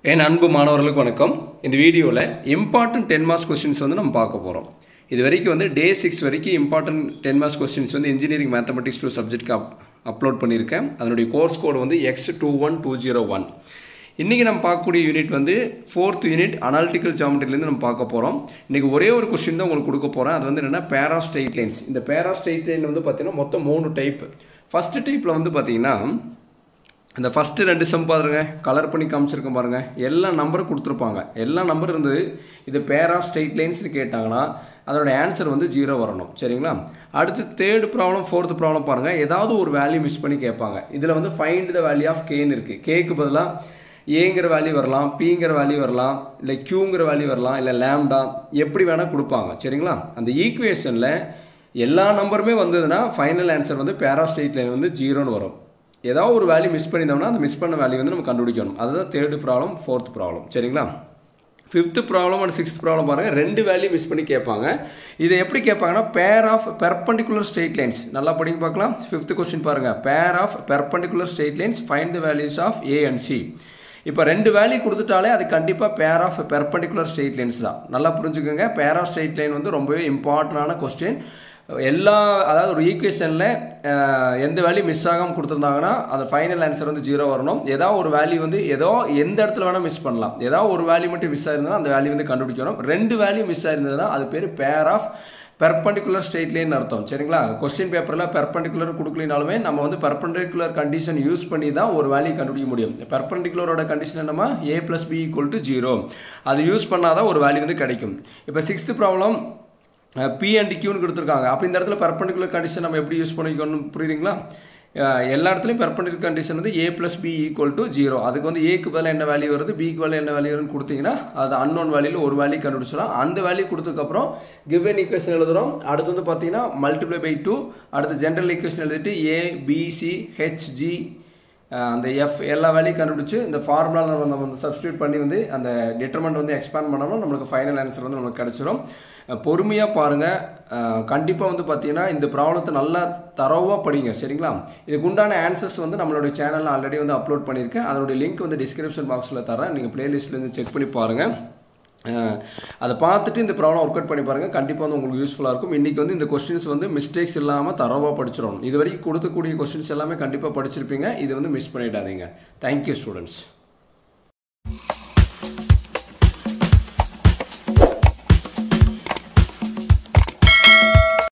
என் அன்பு மாணவர்களுக்கு வணக்கம் இந்த வீடியோவில் இம்பார்ட்டன்ட் டென் மார்க்ஸ் கொஸ்டின்ஸ் வந்து நம்ம பார்க்க போகிறோம் இது வரைக்கும் வந்து டே சிக்ஸ் வரைக்கும் இம்பார்ட்டன்ட் டென் மார்க்ஸ் கொஸ்டின்ஸ் வந்து இன்ஜினியரிங் மேத்தமெட்டிக்ஸ் டூ சப்ஜெக்ட்க்கு அப் அப்லோட் பண்ணியிருக்கேன் அதனுடைய கோர்ஸ் கோடு வந்து X two one two zero one இன்றைக்கி நம்ம பார்க்கக்கூடிய யூனிட் வந்து ஃபோர்த் யூனிட் அனாலிட்டிக்கல் ஜாமெட்ரிலேருந்து நம்ம பார்க்க போகிறோம் இன்றைக்கி ஒரே ஒரு கொஸ்டின் தான் உங்களுக்கு கொடுக்க போகிறேன் அது வந்து என்னென்னா பேரா ஸ்ட்ரெயிட் லைன்ஸ் இந்த பேரா ஸ்ட்ரெயிட் லைன் வந்து பார்த்தீங்கன்னா மொத்தம் மூணு டைப் ஃபஸ்ட்டு டைப்பில் வந்து பார்த்தீங்கன்னா இந்த ஃபஸ்ட்டு ரெண்டு சம் பாருங்க கலர் பண்ணி காமிச்சிருக்கேன் பாருங்க எல்லா நம்பரும் கொடுத்துருப்பாங்க எல்லா நம்பர் இருந்தது இது பேர் ஆஃப் ஸ்ட்ரெயிட் லைன்ஸ்னு கேட்டாங்கன்னா அதோட ஆன்சர் வந்து ஜீரோ வரணும் சரிங்களா அடுத்து தேர்ட் ப்ராப்ளம் ஃபோர்த் ப்ராப்ளம் பாருங்க ஏதாவது ஒரு வேல்யூ மிஸ் பண்ணி கேட்பாங்க இதில் வந்து ஃபைண்ட் த வேல்யூ ஆஃப் கேன்னு இருக்கு கேக்கு பதிலாக ஏங்கிற வேல்யூ வரலாம் பிங்கிற வேல்யூ வரலாம் இல்லை கியூங்கிற வேல்யூ வரலாம் இல்லை லேம்டா எப்படி வேணால் கொடுப்பாங்க சரிங்களா அந்த ஈக்குவேஷனில் எல்லா நம்பருமே வந்ததுன்னா ஃபைனல் ஆன்சர் வந்து பேரா ஸ்ட்ரெயிட் லைன் வந்து ஜீரோன்னு வரும் ஏதாவது ஒரு வேல்யூ மிஸ் பண்ணியிருந்தோம்னா அந்த மிஸ் பண்ண வேல்யூ வந்து நம்ம கண்டுபிடிக்கணும் அதுதான் தேர்டு ப்ராப்ளம் ஃபோர்த் ப்ராப்ளம் சரிங்களா fifth problem and sixth problem பாருங்கள் ரெண்டு வேல்யூ மிஸ் பண்ணி கேட்பாங்க இதை எப்படி கேட்பாங்கன்னா பேர் ஆஃப் பெர்பண்டிகுலர் ஸ்ட்ரெயிட் லைன்ஸ் நல்லா படிங்க பார்க்கலாம் ஃபிஃப்த் கொஸ்டின் பாருங்கள் pair of perpendicular straight lines find the values of A and C இப்போ ரெண்டு வேல்யூ கொடுத்துட்டாலே அது கண்டிப்பாக பேர் ஆஃப் பெர்பண்டிகுலர் ஸ்ட்ரெயிட் லைன்ஸ் தான் நல்லா புரிஞ்சுக்கோங்க பேர் ஆஃப் ஸ்ட்ரெயிட் லைன் வந்து ரொம்பவே இம்பார்ட்டண்டான கொஸ்டின் எல்லா அதாவது ஒரு ஈக்குவேஷனில் எந்த வேல்யூ மிஸ் ஆகாமல் கொடுத்துருந்தாங்கன்னா அந்த ஃபைனல் ஆன்சர் வந்து ஜீரோ வரணும் ஏதாவது ஒரு வேல்யூ வந்து ஏதோ எந்த இடத்துல வேணால் மிஸ் பண்ணலாம் ஏதாவது ஒரு வேல்யூ மட்டும் மிஸ் ஆயிருந்ததுன்னா அந்த வேல்யூ வந்து கண்டுபிடிக்கணும் ரெண்டு வேல்யூ மிஸ் ஆயிருந்ததுன்னா அது பேர் பேர் ஆஃப் பெர்பண்டிகுலர் ஸ்ட்ரெயிட் லைன் அர்த்தம் சரிங்களா கொஸ்டின் பேப்பரில் பெர்பண்டிகுலர் கொடுக்கலினாலுமே நம்ம வந்து பெர்பண்டிகுலர் கண்டிஷன் யூஸ் பண்ணி தான் ஒரு வேல்யூ கண்டுபிடிக்க முடியும் பெர்பண்டிகுலரோட கண்டிஷன் என்னமா A plus B equal to zero அது யூஸ் பண்ணாதான் ஒரு வேல்யூ வந்து கிடைக்கும் இப்போ சிக்ஸ்த் ப்ராப்ளம் பி அண்ட் கியூன்னு கொடுத்துருக்காங்க அப்போ இந்த இடத்துல பெர்பண்டிகுலர் கண்டிஷன் நம்ம எப்படி யூஸ் பண்ணிக்கணும் புரியுதுங்களா எல்லா இடத்துலையும் பெர்பண்டிகுலர் கண்டிஷன் வந்து A plus B equal to zero அதுக்கு வந்து ஏக்கு பதில் என்ன வேல்யூ வருது பிக்கு பதில் என்ன வேல்யூ வருதுன்னு கொடுத்தீங்கன்னா அது அன்னோன் வேல்யூல ஒரு வேல்யூ கண்டுபிடிச்சலாம் அந்த வேல்யூ கொடுத்ததுக்கப்புறம் கிவன் ஈக்குவேஷன் எழுதுறோம் அடுத்து வந்து பார்த்தீங்கன்னா மல்டிப்ளை பை டூ அடுத்து ஜென்ரல் ஈக்குவேஷன் எழுதிட்டு ஏ பிசி ஹெச்ஜி அந்த எஃப் எல்லா வேலையும் கண்டுபிடிச்சு இந்த ஃபார்முலா நம்ம வந்து சப்ஸ்டியூட் பண்ணி வந்து அந்த டிட்டர்மெண்ட் வந்து எக்ஸ்பேண்ட் பண்ணோம்னா நம்மளுக்கு ஃபைனல் ஆன்சர் வந்து நமக்கு கிடச்சிரும் பொறுமையாக பாருங்கள் கண்டிப்பாக வந்து பார்த்தீங்கன்னா இந்த ப்ராப்ளத்தை நல்லா தரவாக படிங்க சரிங்களா இதுக்கு உண்டான ஆன்சர்ஸ் வந்து நம்மளுடைய சேனலில் ஆல்ரெடி வந்து அப்லோட் பண்ணியிருக்கேன் அதனுடைய லிங்க் வந்து டிஸ்கிரிப்ஷன் பாக்ஸில் தரேன் நீங்கள் பிளேலிஸ்ட்லேருந்து செக் பண்ணி பாருங்கள் அதை பார்த்துட்டு இந்த ப்ராப்ளம் ஒர்க் அவுட் பண்ணி பாருங்கள் கண்டிப்பாக வந்து உங்களுக்கு யூஸ்ஃபுல்லாக இருக்கும் இன்றைக்கி வந்து இந்த கொஸ்டின்ஸ் வந்து மிஸ்டேக்ஸ் இல்லாமல் தரவாக படிச்சிடணும் இது வரைக்கும் கொடுக்கக்கூடிய கொஸ்டின்ஸ் எல்லாமே கண்டிப்பாக படிச்சிருப்பீங்க இது வந்து மிஸ் பண்ணிடாதீங்க தேங்க்யூ ஸ்டூடெண்ட்ஸ்